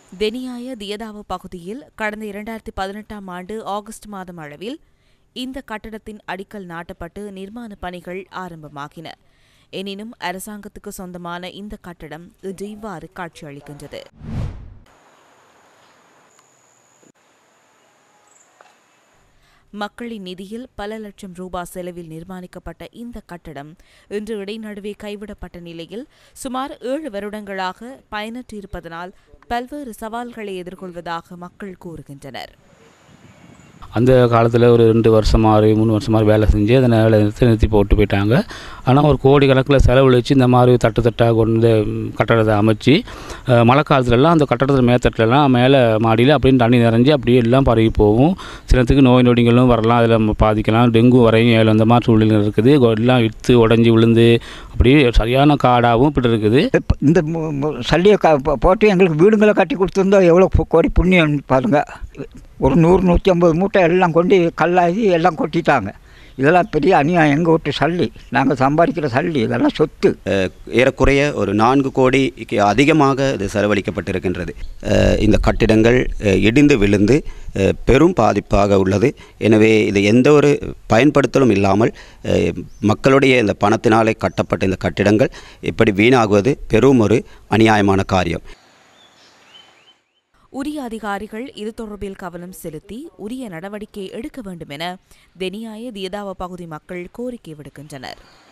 தெனியாய தியதாவ பகுதியில் கடந்த இரண்டாயிரத்தி பதினெட்டாம் ஆண்டு ஆகஸ்ட் மாதம் அளவில் இந்த கட்டடத்தின் அடிக்கல் நாட்டப்பட்டு நிர்மாண பணிகள் ஆரம்பமாகின எனினும் அரசாங்கத்துக்கு சொந்தமான இந்த கட்டடம் இன்று இவ்வாறு காட்சியளிக்கின்றது மக்களின் நிதியில் பல லட்சம் ரூபாய் செலவில் நிர்மாணிக்கப்பட்ட இந்த கட்டடம் இன்று இடைநடுவே கைவிடப்பட்ட நிலையில் சுமார் ஏழு வருடங்களாக பயனற்றிருப்பதனால் பல்வேறு சவால்களை எதிர்கொள்வதாக மக்கள் கூறுகின்றனர் அந்த காலத்தில் ஒரு ரெண்டு வருஷம் மாதிரி மூணு வருஷம் மாதிரி வேலை செஞ்சு அதை வேலை நிறுத்தி நிறுத்தி போட்டு போயிட்டாங்க ஆனால் ஒரு கோடி கணக்கில் செலவழித்து இந்த மாதிரி தட்டு தட்டாக கொண்டு ம், கட்டடத்தை அமைச்சு அஹ், மழை காலத்துலலாம் அந்த கட்டடத்தில் மேத்தட்டுலலாம் மேலே மாடியில் அப்படின்னு தண்ணி நிறைஞ்சு அப்படியே எல்லாம் பரவி போகும் சிலத்துக்கு நோய் நொடிகளும் வரலாம் அதில் நம்ம பாதிக்கலாம் டெங்கு வரையும் ஏழு அந்த மாதிரி சூழ்நிலை இருக்குது கொ- எல்லாம் இழுத்து உடஞ்சி விழுந்து அப்படியே சரியான காடாகவும் இப்படி இருக்குது இப்ப இந்த மு- மு- சல்லியை க போ- போட்டு எங்களுக்கு வீடுங்களை கட்டி கொடுத்துருந்தா எவ்வளோ பொ- கோடி புண்ணியம் பாருங்க ஒரு நூறு நூற்றி ஐம்பது மூட்டை எல்லாம் கொண்டு கல்லாகி எல்லாம் கொட்டிட்டாங்க இதெல்லாம் பெரிய அநியாயம் எங்கள் வீட்டு சல்லி நாங்கள் சம்பாதிக்கிற சல்லி இதெல்லாம் சொத்து அஹ், ஏறக்குறைய ஒரு நான்கு கோடிக்கு அதிகமாக இது செலவழிக்கப்பட்டிருக்கின்றது அஹ், இந்த கட்டிடங்கள் அஹ், இடிந்து விழுந்து அஹ், பெரும் பாதிப்பாக உள்ளது எனவே இது எந்த ஒரு பயன்படுத்தலும் இல்லாமல் அஹ், மக்களுடைய இந்த பணத்தினாலே கட்டப்பட்ட இந்த கட்டிடங்கள் இப்படி வீணாகுவது பெரும் ஒரு அநியாயமான காரியம் உரிய அதிகாரிகள் இது தொடர்பில் கவனம் செலுத்தி உரிய நடவடிக்கை எடுக்க வேண்டும் என தெனியாய தியதாவ பகுதி மக்கள் கோரிக்கை விடுக்கின்றனர்